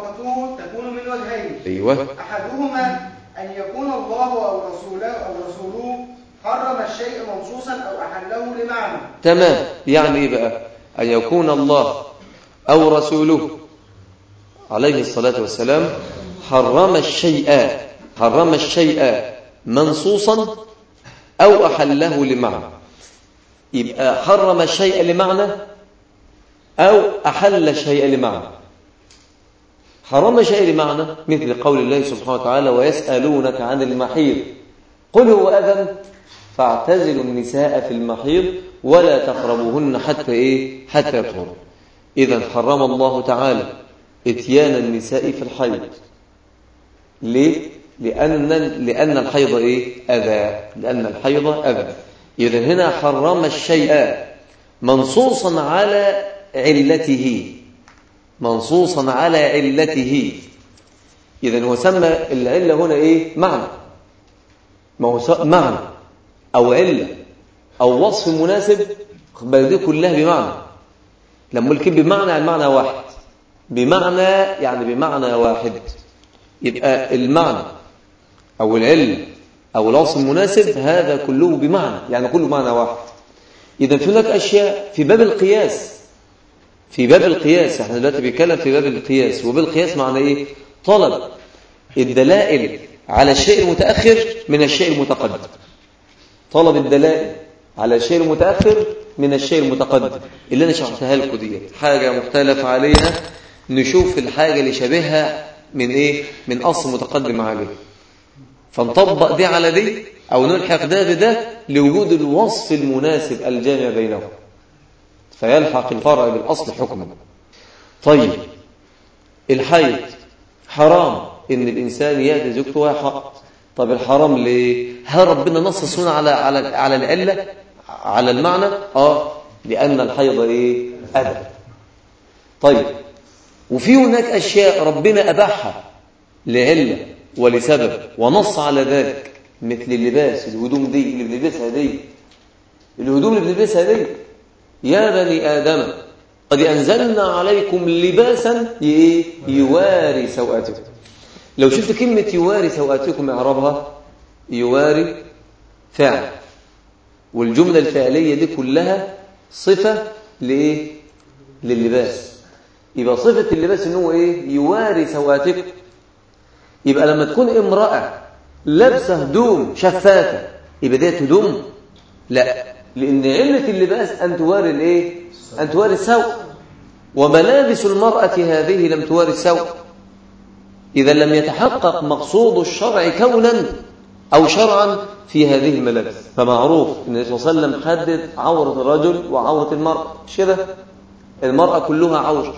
مخالفته تكون من وجهين أيوة أحدهما أن يكون الله أو رسوله أو رسوله حرم الشيء منصوصا أو أحله لمعنى تمام يعني إيه بقى أن يكون الله أو رسوله عليه الصلاة والسلام حرم الشيء حرم الشيء منصوصا أو أحله لمعنى يبقى حرم الشيء لمعنى أو أحل الشيء لمعنى حرم شيء لمعنى مثل قول الله سبحانه وتعالى ويسألونك عن المحيض قل هو أذن فاعتزلوا النساء في المحيض ولا تقربوهن حتى إيه حتى يطهرن إذا حرم الله تعالى اتيان النساء في الحيض ليه؟ لأن لأن الحيض إيه؟ أذى لأن الحيض أذى إذا هنا حرم الشيء منصوصا على علته منصوصا على علته إذا هو سمى العلة هنا إيه؟ معنى ما هو معنى أو علة أو وصف مناسب بل دي كلها بمعنى لما الكلمة بمعنى المعنى واحد بمعنى يعني بمعنى واحد يبقى المعنى أو العلم أو الوصف المناسب هذا كله بمعنى يعني كله معنى واحد إذا في هناك أشياء في باب القياس في باب القياس احنا دلوقتي بنتكلم في باب القياس وبالقياس معنى ايه طلب الدلائل على الشيء المتأخر من الشيء المتقدم طلب الدلائل على الشيء المتأخر من الشيء المتقدم اللي انا شرحتها لكم دي حاجة مختلف عليها نشوف الحاجة اللي شبهها من ايه من اصل متقدم عليه فنطبق دي على دي او نلحق ده بده لوجود الوصف المناسب الجامع بينهم فيلحق الفرع بالأصل حكما طيب الحيض حرام إن الإنسان يأتي زوجته وهي حق طب الحرام ليه هل ربنا نص هنا على على على العلة على المعنى اه لأن الحيض ايه أذى طيب وفي هناك أشياء ربنا أباحها لعلة ولسبب ونص على ذلك مثل اللباس الهدوم دي اللي بنلبسها دي الهدوم اللي بنلبسها دي يا بني آدم قد أنزلنا عليكم لباسا يواري سوءاتكم لو شفت كلمة يواري سوءاتكم إعرابها يواري فعل والجملة الفعلية دي كلها صفة لإيه؟ لللباس يبقى صفة اللباس إنه إيه؟ يواري سوءاتكم يبقى لما تكون امرأة لابسة هدوم شفافة يبقى ديت هدوم لا لأن علة اللباس أن تواري الإيه؟ أن تواري السوء وملابس المرأة هذه لم تواري السوء إذا لم يتحقق مقصود الشرع كونا أو شرعا في هذه الملابس فمعروف أن النبي صلى الله عليه وسلم حدد عورة الرجل وعورة المرأة مش كده المرأة كلها عورة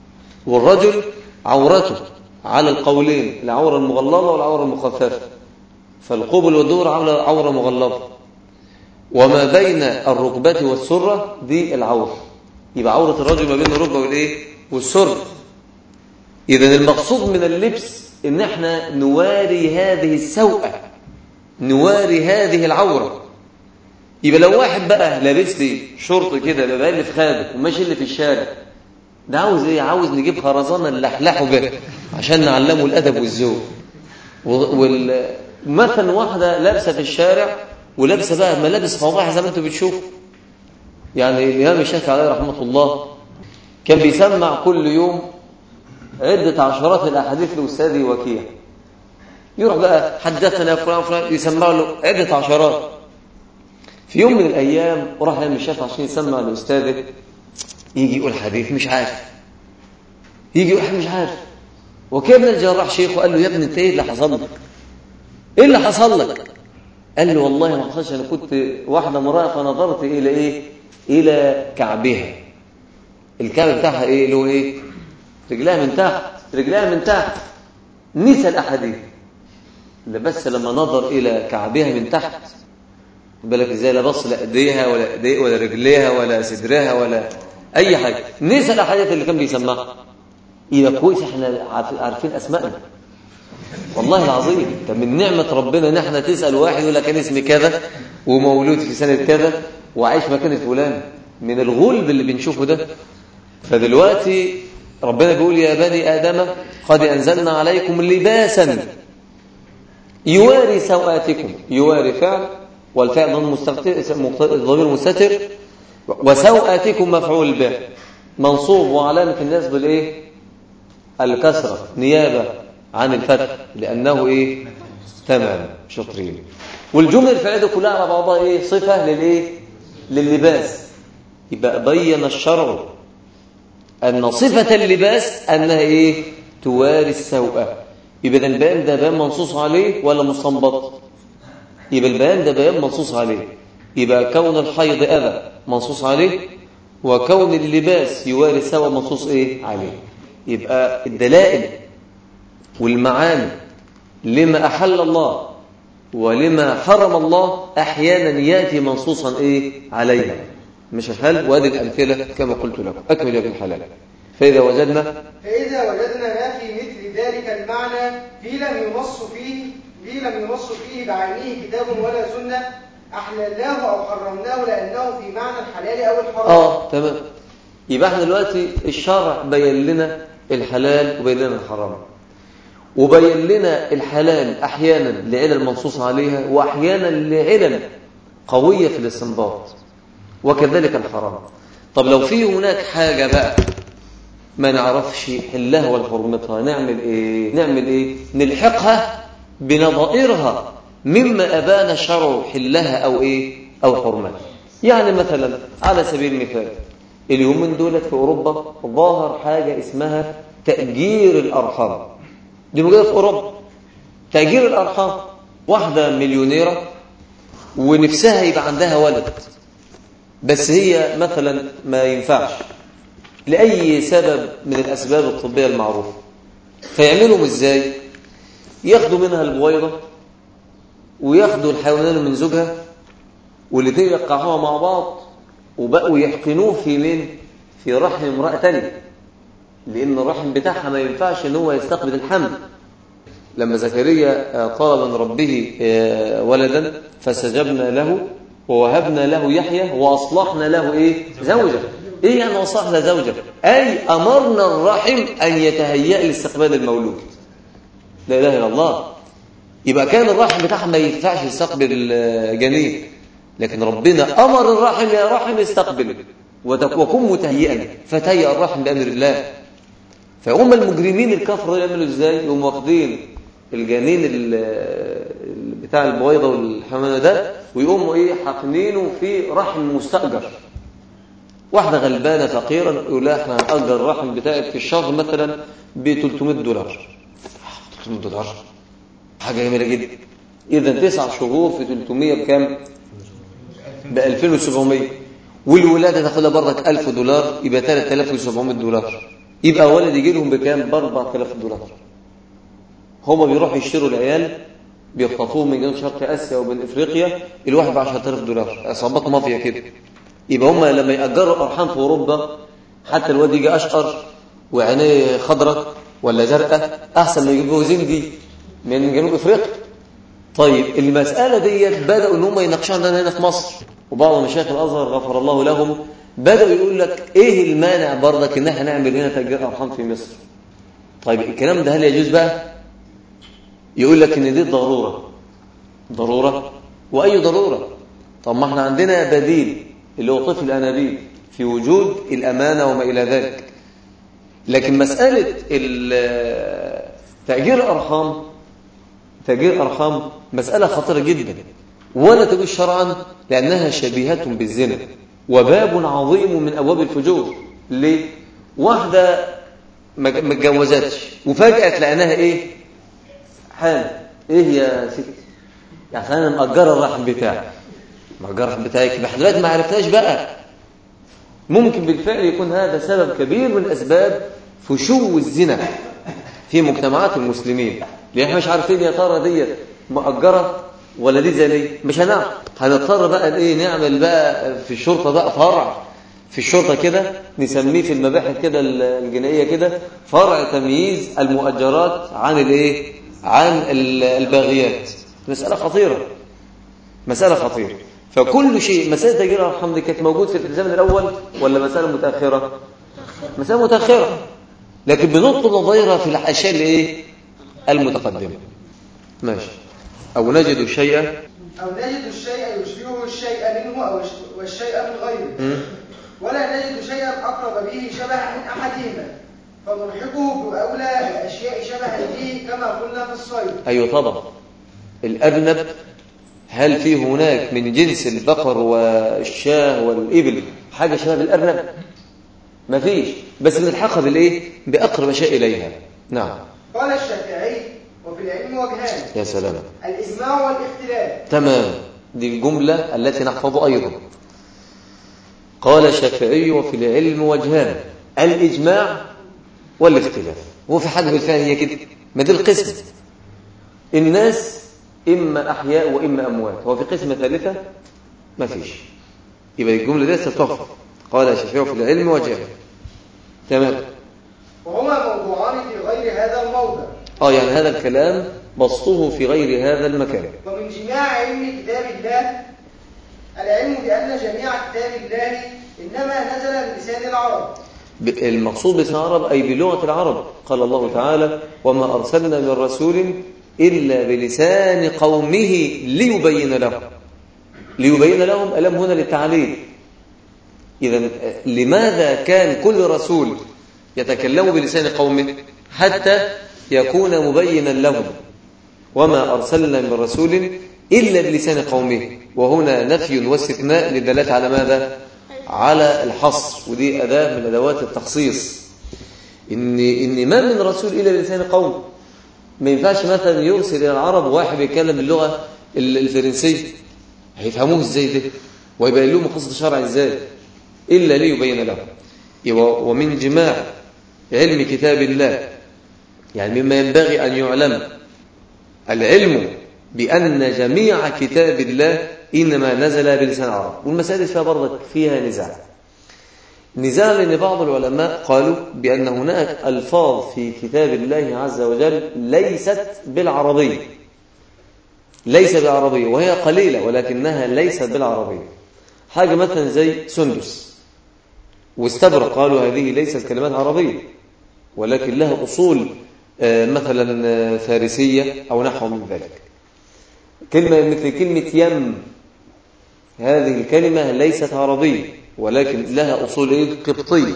والرجل عورته على القولين العورة المغلظة والعورة المخففة فالقبل والدور عورة مغلظة وما بين الركبة والسرة دي العورة يبقى عورة الرجل ما بين الركبة والايه والسرة إذا المقصود من اللبس إن احنا نواري هذه السوءة نواري هذه العورة يبقى لو واحد بقى لابس لي شرط كده بقى اللي في خابك وماشي اللي في الشارع ده عاوز ايه عاوز نجيب خرزانه نلحلحه به عشان نعلمه الادب والذوق مثلا واحده لابسه في الشارع ولابسه بقى ملابس فواحه زي ما انتم بتشوفوا يعني الامام الشافعي عليه رحمه الله كان بيسمع كل يوم عده عشرات الاحاديث لاستاذه وكيع يروح بقى حدثنا فلان فلان يسمع له عده عشرات في يوم من الايام راح الامام الشافعي عشان يسمع لاستاذه يجي يقول حديث مش عارف يجي يقول مش عارف وكان الجراح شيخ وقال له يا ابني انت ايه اللي حصل لك ايه اللي حصل لك قال له والله ما حصلش انا كنت واحده امراه فنظرت الى ايه الى كعبها الكعب بتاعها ايه اللي هو ايه رجلها من تحت رجلها من تحت نسى الاحاديث بس لما نظر الى كعبها من تحت بالك ازاي لا بص لا ايديها ولا ايديه ولا رجليها ولا صدرها ولا اي حاجه نسى الاحاديث اللي كان بيسمعها يبقى كويس احنا عارفين اسمائنا والله العظيم ده من نعمة ربنا ان احنا تسأل واحد يقول لك انا اسمي كذا ومولود في سنة كذا وعايش مكان فلان من الغلب اللي بنشوفه ده فدلوقتي ربنا بيقول يا بني آدم قد أنزلنا عليكم لباسا يواري سوآتكم يواري فعل والفعل ضمير مستتر وسوآتكم مفعول به منصوب وعلامة الناس بالإيه الكسرة نيابة عن الفتح لأنه إيه تمام شاطرين والجملة الفعلية كلها على بعضها إيه صفة للإيه لللباس يبقى بين الشرع أن صفة اللباس أنها إيه تواري السوءة يبقى البيان ده بيان منصوص عليه ولا مستنبط يبقى البيان ده بيان منصوص عليه يبقى كون الحيض أذى منصوص عليه وكون اللباس يواري السوء منصوص إيه عليه يبقى الدلائل والمعاني لما أحل الله ولما حرم الله أحيانا يأتي منصوصا إيه عليها مش الحل وهذه الأمثلة كما قلت لكم أكمل يا ابن الحلال فإذا وجدنا فإذا وجدنا ما في مثل ذلك المعنى في لم ينص فيه في لم ينص فيه بعينه كتاب ولا سنة أحللناه أو حرمناه لأنه في معنى الحلال أو الحرام آه تمام يبقى احنا دلوقتي الشرع بين لنا الحلال وبين لنا الحرام وبين لنا الحلال أحيانا لعلل منصوص عليها وأحيانا لعلل قوية في الاستنباط وكذلك الحرام طب لو في هناك حاجة بقى ما نعرفش حلها ولا حرمتها نعمل ايه نعمل ايه نلحقها بنظائرها مما أبان شرع حلها أو ايه أو حرمتها يعني مثلا على سبيل المثال اليومين دولت في أوروبا ظاهر حاجة اسمها تأجير الأرحام دي موجودة في أوروبا تأجير الأرحام واحدة مليونيرة ونفسها يبقى عندها ولد بس هي مثلا ما ينفعش لأي سبب من الأسباب الطبية المعروفة فيعملهم إزاي ياخدوا منها البويضة وياخدوا الحيوانين من زوجها والاثنين يقعوها مع بعض وبقوا يحقنوه في مين في رحم امرأة تانية لأن الرحم بتاعها ما ينفعش ان هو يستقبل الحمل لما زكريا طلب من ربه ولدا فاستجبنا له ووهبنا له يحيى وأصلحنا له إيه زوجة إيه يعني أصلحنا زوجة أي أمرنا الرحم أن يتهيأ لاستقبال المولود لا إله إلا الله يبقى كان الرحم بتاعها ما ينفعش يستقبل جنين لكن ربنا أمر الرحم يا رحم استقبل وكن متهيئا فتهيأ الرحم بأمر الله فهم المجرمين الكفر يعملوا ازاي يقوموا واخدين الجنين بتاع البويضه والحمامه ده ويقوموا ايه حاقنينه في رحم مستاجر واحده غلبانه فقيره يقول لها احنا هنأجر الرحم بتاعك في الشهر مثلا ب 300 دولار 300 دولار حاجه جميله جدا اذا تسع شهور في 300 بكام ب 2700 والولاده تاخدها برضك 1000 دولار يبقى 3700 دولار يبقى ولد يجي لهم بكام ب 4000 دولار هما بيروحوا يشتروا العيال بيخطفوهم من جنوب شرق اسيا ومن افريقيا الواحد ب 10000 دولار عصابات مافيا كده يبقى هما لما ياجروا ارحام في اوروبا حتى الواد يجي اشقر وعينيه خضراء ولا زرقاء احسن ما يجيبوه زندي من جنوب افريقيا طيب المساله ديت بداوا ان هم يناقشوها عندنا هنا في مصر وبعض مشايخ الازهر غفر الله لهم بداوا يقول لك ايه المانع برضك ان احنا نعمل هنا تاجير ارحام في مصر طيب الكلام ده هل يجوز بقى يقول لك ان دي ضروره ضروره واي ضروره طب ما احنا عندنا بديل اللي هو طفل الانابيب في وجود الامانه وما الى ذلك لكن مساله تاجير الارحام تاجير الارحام مساله خطيره جدا ولا تجوز شرعا لانها شبيهه بالزنا وباب عظيم من ابواب الفجور ليه واحده ما اتجوزتش وفجاه تلاقيناها ايه حال ايه يا ستي يعني انا مأجره الرحم بتاعي مأجره الرحم بتاعك احنا دلوقتي ما عرفناش بقى ممكن بالفعل يكون هذا سبب كبير من اسباب فشو الزنا في مجتمعات المسلمين لان احنا مش عارفين يا ترى ديت مأجره ولا دي زي مش هنعرف هنضطر بقى ايه نعمل بقى في الشرطه بقى فرع في الشرطه كده نسميه في المباحث كده الجنائيه كده فرع تمييز المؤجرات عن الايه عن الباغيات مساله خطيره مساله خطيره فكل شيء مساله تاجير الارحام دي كانت موجود في الزمن الاول ولا مساله متاخره مساله متاخره لكن بنطلب نظيرها في الاشياء الايه المتقدمه ماشي او نجد شيئا أو نجد الشيء يشبهه الشيء منه أو الش- والشيء من غيره مم. ولا نجد شيئا أقرب به شبها من أحدهما فنلحقه بأولى الأشياء شبها به كما قلنا في الصيد ايوه طبعا الارنب هل في هناك من جنس البقر والشاه والابل حاجه شبه الارنب ما فيش بس بنلحقها بالايه باقرب شيء اليها نعم قال الشافعي وفي العلم وجهان يا سلام الإجماع والاختلاف تمام دي الجملة التي نحفظ أيضا قال الشافعي وفي العلم وجهان الإجماع والاختلاف هو في حاجة بالفعل هي كده ما دي القسم الناس إما أحياء وإما أموات هو في قسمة ثالثة ما فيش يبقى الجملة دي ستحفظ قال الشافعي وفي العلم وجهان تمام وهما موضوعان في غير هذا الموضع اه يعني هذا الكلام بسطه في غير هذا المكان ومن جماع علم كتاب الله العلم بأن جميع كتاب الله إنما نزل بلسان العرب ب- المقصود بلسان العرب أي بلغة العرب قال الله تعالى وما أرسلنا من رسول إلا بلسان قومه ليبين لهم ليبين لهم ألم هنا للتعليل إذا لماذا كان كل رسول يتكلم بلسان قومه حتى يكون مبينا لهم وما أرسلنا من رسول إلا بلسان قومه وهنا نفي واستثناء للدلالة على ماذا؟ على الحصر ودي أداة من أدوات التخصيص إن, إن ما من رسول إلا بلسان قوم ما ينفعش مثلا يرسل إلى العرب واحد بيتكلم باللغة ال- الفرنسية هيفهموه إزاي ده ويبين لهم قصد شرع إزاي إلا ليبين لهم يبقى ومن جماع علم كتاب الله يعني مما ينبغي أن يعلم العلم بأن جميع كتاب الله إنما نزل بلسان العرب والمسائل فيها برضك فيها نزاع نزاع لأن بعض العلماء قالوا بأن هناك ألفاظ في كتاب الله عز وجل ليست بالعربية ليس بالعربية وهي قليلة ولكنها ليست بالعربية حاجة مثلا زي سندس واستبرق قالوا هذه ليست كلمات عربية ولكن لها أصول آه، مثلا آه، فارسية أو نحو من ذلك كلمة مثل كلمة يم هذه الكلمة ليست عربية ولكن لها أصول إيه؟ قبطية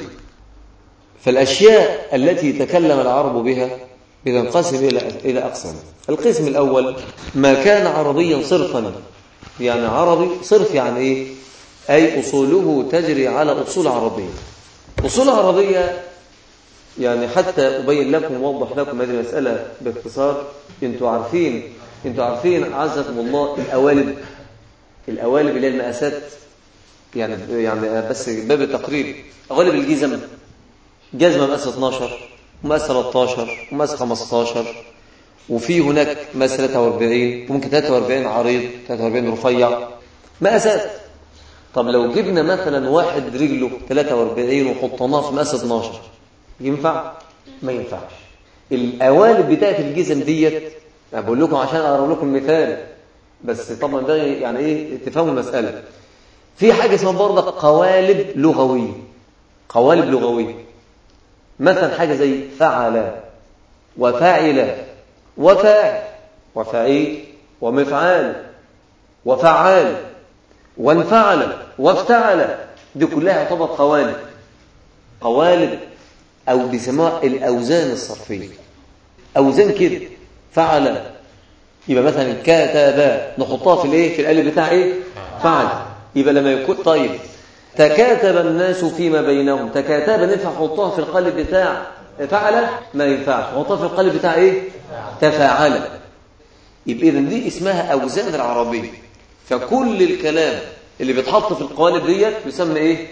فالأشياء التي تكلم العرب بها إذا انقسم إلى إلى أقسام القسم الأول ما كان عربيا صرفا يعني عربي صرف يعني إيه أي أصوله تجري على أصول عربية أصول عربية يعني حتى أبين لكم وأوضح لكم هذه المسألة باختصار أنتوا عارفين أنتوا عارفين عزكم الله الأوالب الأوالب اللي هي المقاسات يعني يعني بس باب التقريب أوالب الجزم جزمة مقاس 12 ومقاس 13 ومقاس 15 وفي هناك مقاس 43 وممكن 43 عريض 43 رفيع مقاسات طب لو جبنا مثلا واحد رجله 43 وحطيناه في مقاس 12 ينفع؟ ما ينفعش القوالب بتاعت الجزم ديت انا بقول لكم عشان اقرب لكم مثال بس طبعا ده يعني ايه تفهموا المساله في حاجه اسمها برضه قوالب لغويه قوالب لغويه مثلا حاجه زي فعل وفاعل وفاعل وفعيل ومفعال وفعال وانفعل وافتعل دي كلها يعتبر قوالب قوالب او بيسموها الاوزان الصرفيه اوزان كده فعل يبقى مثلا كتب نحطها في الايه في القالب بتاع ايه فعل يبقى لما يكون طيب تكاتب الناس فيما بينهم تكاتب ننفع نحطها في القالب بتاع فعل ما ينفعش نحطها في القالب بتاع ايه تفاعل يبقى اذا دي اسمها اوزان العربيه فكل الكلام اللي بيتحط في القوالب ديت يسمى ايه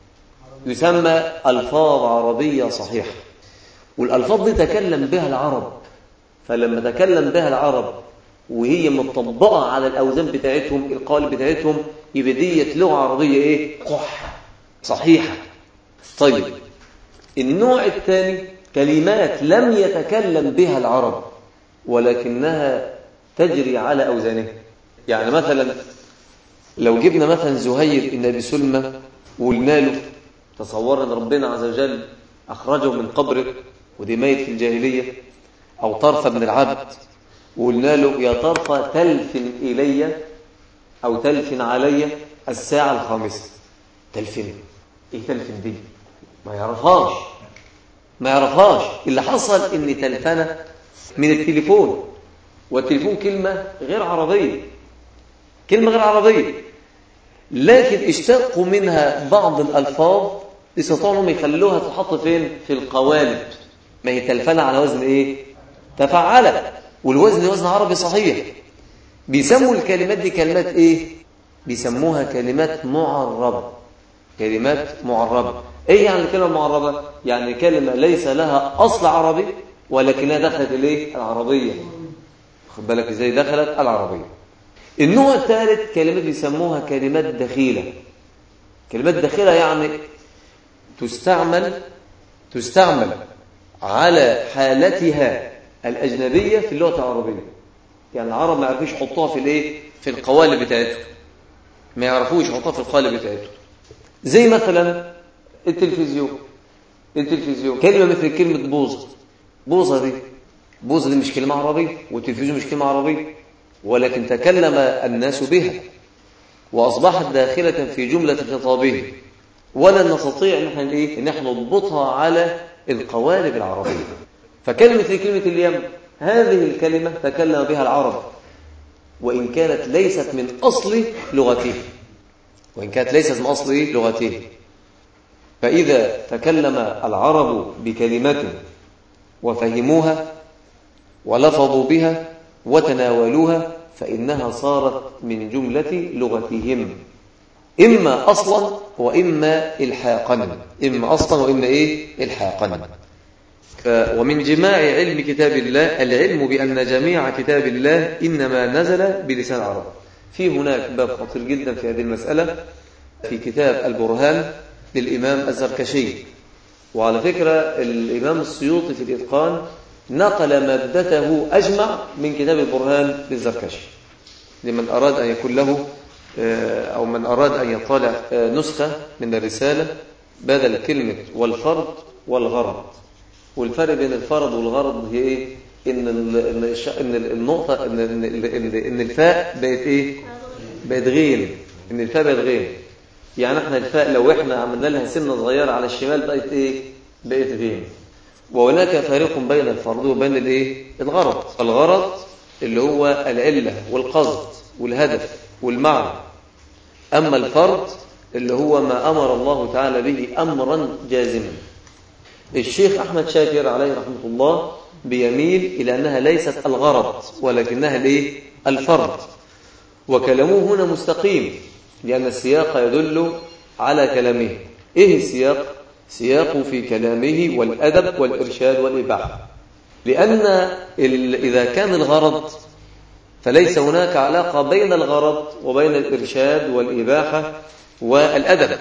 يسمى الفاظ عربيه صحيحه والالفاظ دي تكلم بها العرب فلما تكلم بها العرب وهي مطبقه على الاوزان بتاعتهم القوالب بتاعتهم يبقى ديت لغه عربيه ايه قح صحيحه طيب النوع الثاني كلمات لم يتكلم بها العرب ولكنها تجري على اوزانها يعني مثلا لو جبنا مثلا زهير بن ابي سلمى وقلنا له تصورنا ان ربنا عز وجل اخرجه من قبره ودي ميت في الجاهلية أو طرف من العبد وقلنا له يا طرف تلف إلي أو تلف علي الساعة الخامسة تلفن إيه تلفن دي ما يعرفهاش ما يعرفهاش اللي حصل إن تلفنة من التليفون والتليفون كلمة غير عربية كلمة غير عربية لكن اشتقوا منها بعض الألفاظ استطاعوا انهم يخلوها تحط فين في القوالب ما هي تلفنة على وزن ايه تفعل والوزن وزن عربي صحيح بيسموا الكلمات دي كلمات ايه بيسموها كلمات معربة كلمات معربة ايه يعني الكلمة معربة يعني كلمة ليس لها اصل عربي ولكنها دخلت الايه العربية خد بالك ازاي دخلت العربية النوع الثالث كلمات بيسموها كلمات دخيلة كلمات دخيلة يعني تستعمل تستعمل على حالتها الأجنبية في اللغة العربية يعني العرب ما يعرفوش يحطوها في الايه في القوالب بتاعتهم ما يعرفوش يحطوها في القوالب بتاعتهم زي مثلا التلفزيون التلفزيون كلمة مثل كلمة بوظة بوظة دي بوظة دي مش كلمة عربية والتلفزيون مش كلمة عربية ولكن تكلم الناس بها وأصبحت داخلة في جملة خطابه ولا نستطيع ان احنا ايه ان احنا نضبطها على القوالب العربيه فكلمه كلمه اليم هذه الكلمه تكلم بها العرب وان كانت ليست من اصل لغته وان كانت ليست من اصل لغته فاذا تكلم العرب بكلمه وفهموها ولفظوا بها وتناولوها فانها صارت من جمله لغتهم إما أصلا وإما إلحاقا إما أصلا وإما إيه إلحاقا ومن جماع علم كتاب الله العلم بأن جميع كتاب الله إنما نزل بلسان العرب في هناك باب خطير جدا في هذه المسألة في كتاب البرهان للإمام الزركشي وعلى فكرة الإمام السيوطي في الإتقان نقل مادته أجمع من كتاب البرهان للزركشي لمن أراد أن يكون له أو من أراد أن يطالع نسخة من الرسالة بدل كلمة والفرض والغرض والفرق بين الفرض والغرض هي إيه؟ إن إن النقطة إن إن إن الفاء بقت إيه؟ بقت غين إن الفاء بقت غين يعني إحنا الفاء لو إحنا عملنا لها سنة صغيرة على الشمال بقت إيه؟ بقت غين وهناك فارق بين الفرض وبين الإيه؟ الغرض الغرض اللي هو العلة والقصد والهدف والمعنى أما الفرض اللي هو ما أمر الله تعالى به أمرا جازما الشيخ أحمد شاكر عليه رحمة الله بيميل إلى أنها ليست الغرض ولكنها الايه الفرض وكلامه هنا مستقيم لأن السياق يدل على كلامه إيه السياق؟ سياق في كلامه والأدب والإرشاد والإباحة لأن إذا كان الغرض فليس هناك علاقة بين الغرض وبين الإرشاد والإباحة والأدب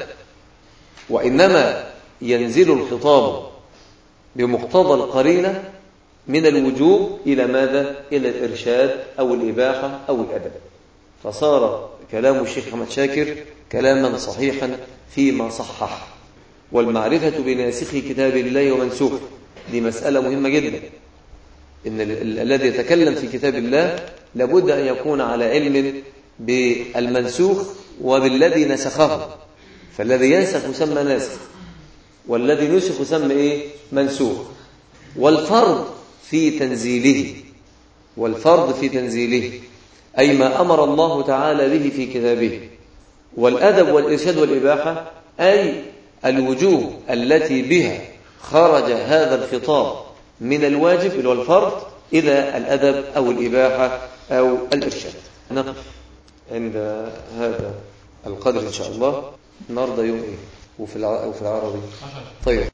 وإنما ينزل الخطاب بمقتضى القرينة من الوجوب إلى ماذا؟ إلى الإرشاد أو الإباحة أو الأدب فصار كلام الشيخ أحمد شاكر كلاما صحيحا فيما صحح والمعرفة بناسخ كتاب الله ومنسوخه دي مسألة مهمة جدا إن الذي يتكلم في كتاب الله لابد أن يكون على علم بالمنسوخ وبالذي نسخه فالذي ينسخ يسمى ناسخ والذي نسخ يسمى إيه؟ منسوخ والفرض في تنزيله والفرض في تنزيله أي ما أمر الله تعالى به في كتابه والأدب والإرشاد والإباحة أي الوجوه التي بها خرج هذا الخطاب من الواجب اللي هو الفرض إلى الأدب أو الإباحة أو الإرشاد نقف عند هذا القدر إن شاء الله النهارده يوم إيه وفي العربي طيب